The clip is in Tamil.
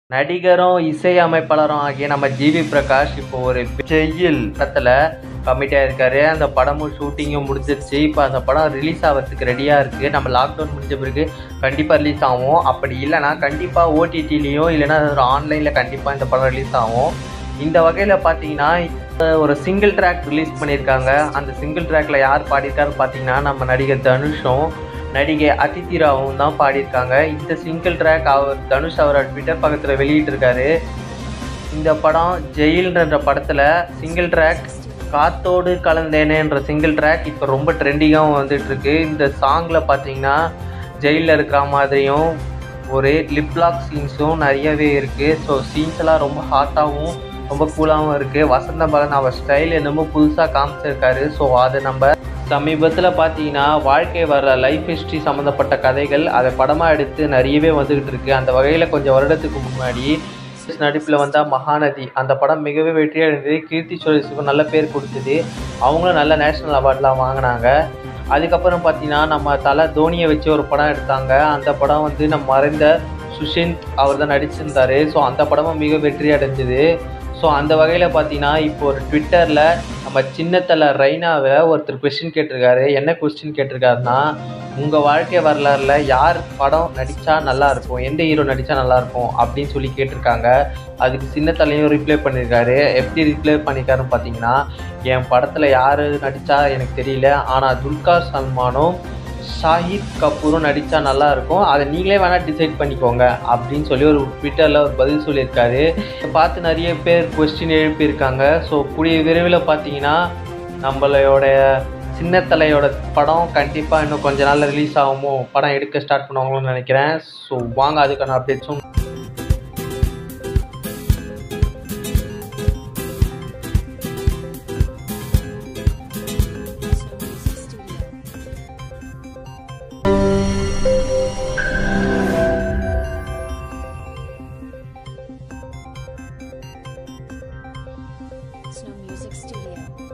நடிகரும் இசையமைப்பாளரும் ஆகிய நம்ம ஜிவி பிரகாஷ் இப்போ ஒரு ஜெயில் படத்தில் கமிட் ஆயிருக்காரு அந்த படமும் ஷூட்டிங்கும் முடிஞ்சிருச்சு இப்போ அந்த படம் ரிலீஸ் ஆகிறதுக்கு ரெடியாக இருக்குது நம்ம லாக்டவுன் முடிஞ்ச பிறகு கண்டிப்பாக ரிலீஸ் ஆகும் அப்படி இல்லைன்னா கண்டிப்பாக ஓடிடிலையும் இல்லைன்னா ஆன்லைனில் கண்டிப்பாக இந்த படம் ரிலீஸ் ஆகும் இந்த வகையில் பார்த்தீங்கன்னா இப்ப ஒரு சிங்கிள் ட்ராக் ரிலீஸ் பண்ணியிருக்காங்க அந்த சிங்கிள் ட்ராக்ல யார் பாடியிருக்காருன்னு பார்த்தீங்கன்னா நம்ம நடிகர் தனுஷும் நடிகை அதித்தி ராவும் தான் பாடியிருக்காங்க இந்த சிங்கிள் ட்ராக் அவர் தனுஷ் அவரோட ட்விட்டர் பக்கத்தில் வெளியிட்டிருக்காரு இந்த படம் ஜெயில்ன்ற படத்தில் சிங்கிள் ட்ராக் காத்தோடு கலந்தேனேன்ற சிங்கிள் ட்ராக் இப்போ ரொம்ப ட்ரெண்டிங்காகவும் வந்துட்டு இருக்கு இந்த சாங்கில் பார்த்தீங்கன்னா ஜெயிலில் இருக்கிற மாதிரியும் ஒரு லிப்லாக் சீன்ஸும் நிறையவே இருக்குது ஸோ சீன்ஸ் எல்லாம் ரொம்ப ஹாட்டாகவும் ரொம்ப கூலாகவும் இருக்குது வசந்த பலன் அவர் ஸ்டைல் என்னமோ புதுசாக காமிச்சிருக்காரு ஸோ அதை நம்ம சமீபத்தில் பார்த்தீங்கன்னா வாழ்க்கை வர லைஃப் ஹிஸ்ட்ரி சம்மந்தப்பட்ட கதைகள் அதை படமாக எடுத்து நிறையவே வந்துக்கிட்டு இருக்கு அந்த வகையில் கொஞ்சம் வருடத்துக்கு முன்னாடி நடிப்பில் வந்தால் மகாநதி அந்த படம் மிகவே வெற்றியாக இருந்தது கீர்த்தி சுரேஷுக்கும் நல்ல பேர் கொடுத்தது அவங்களும் நல்ல நேஷ்னல் அவார்ட்லாம் வாங்கினாங்க அதுக்கப்புறம் பார்த்தீங்கன்னா நம்ம தலை தோனியை வச்சு ஒரு படம் எடுத்தாங்க அந்த படம் வந்து நம்ம மறைந்த சுஷிந்த் அவர் தான் நடிச்சிருந்தாரு ஸோ அந்த படமும் மிக வெற்றி அடைஞ்சது ஸோ அந்த வகையில் பார்த்தீங்கன்னா இப்போ ஒரு ட்விட்டரில் நம்ம சின்னத்தலை ரைனாவை ஒருத்தர் கொஸ்டின் கேட்டிருக்காரு என்ன கொஸ்டின் கேட்டிருக்காருன்னா உங்கள் வாழ்க்கை வரலாறுல யார் படம் நடித்தா நல்லா இருக்கும் எந்த ஹீரோ நடித்தா நல்லா இருக்கும் அப்படின்னு சொல்லி கேட்டிருக்காங்க அதுக்கு சின்னத்தலையும் ரிப்ளை பண்ணியிருக்காரு எப்படி ரிப்ளை பண்ணியிருக்காருன்னு பார்த்தீங்கன்னா என் படத்தில் யார் நடித்தா எனக்கு தெரியல ஆனால் துல்கார் சல்மானும் ஷாஹித் கபூரும் நடித்தா நல்லா இருக்கும் அதை நீங்களே வேணால் டிசைட் பண்ணிக்கோங்க அப்படின்னு சொல்லி ஒரு ட்விட்டரில் ஒரு பதில் சொல்லியிருக்காரு இதை பார்த்து நிறைய பேர் கொஸ்டின் எழுப்பியிருக்காங்க ஸோ கூடிய விரைவில் பார்த்தீங்கன்னா நம்மளோட சின்னத்தலையோட படம் கண்டிப்பாக இன்னும் கொஞ்ச நாளில் ரிலீஸ் ஆகுமோ படம் எடுக்க ஸ்டார்ட் பண்ணுவாங்களோன்னு நினைக்கிறேன் ஸோ வாங்க அதுக்கான அப்டேட்ஸும் Snow Music Studio.